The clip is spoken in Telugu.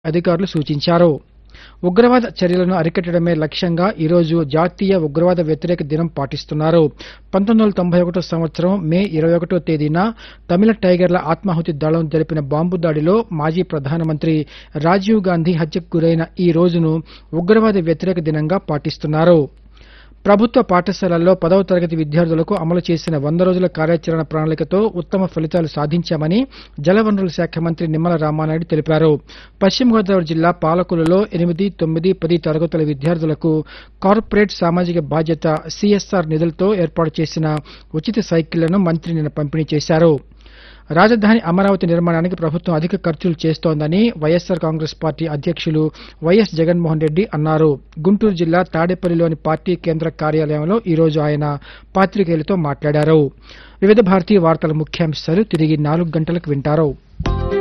అధికారులు సూచించారు ఉగ్రవాద చర్యలను అరికట్టడమే లక్ష్యంగా ఈరోజు జాతీయ ఉగ్రవాద వ్యతిరేక దినం పాటిస్తున్నారు పంతొమ్మిది వందల తొంభై ఒకటో సంవత్సరం మే ఇరవై ఒకటో తేదీన తమిళ టైగర్ల ఆత్మాహుతి దళం జరిపిన బాంబు దాడిలో మాజీ ప్రధానమంత్రి రాజీవ్ గాంధీ హత్యకు గురైన ఈ రోజును ఉగ్రవాద వ్యతిరేక దినంగా పాటిస్తున్నారు ప్రభుత్వ పాఠశాలల్లో పదవ తరగతి విద్యార్థులకు అమలు చేసిన వంద రోజుల కార్యాచరణ ప్రణాళికతో ఉత్తమ ఫలితాలు సాధించామని జలవనరుల శాఖ మంత్రి నిమ్మల రామానాయుడు తెలిపారు పశ్చిమ గోదావరి జిల్లా పాలకులలో ఎనిమిది తొమ్మిది పది తరగతుల విద్యార్థులకు కార్పొరేట్ సామాజిక బాధ్యత సిఎస్ఆర్ నిధులతో ఏర్పాటు చేసిన ఉచిత సైకిళ్లను మంత్రి నిన్న పంపిణీ చేశారు రాజధాని అమరావతి నిర్మాణానికి ప్రభుత్వం అధిక ఖర్చులు చేస్తోందని వైఎస్సార్ కాంగ్రెస్ పార్టీ అధ్యక్షులు వైఎస్ జగన్మోహన్ రెడ్డి అన్నారు గుంటూరు జిల్లా తాడేపల్లిలోని పార్టీ కేంద్ర కార్యాలయంలో ఈ రోజు ఆయన పాత్రికేయులతో మాట్లాడారు వివిధ భారతీయ వార్తల ముఖ్యాంశాలు తిరిగి నాలుగు గంటలకు వింటారు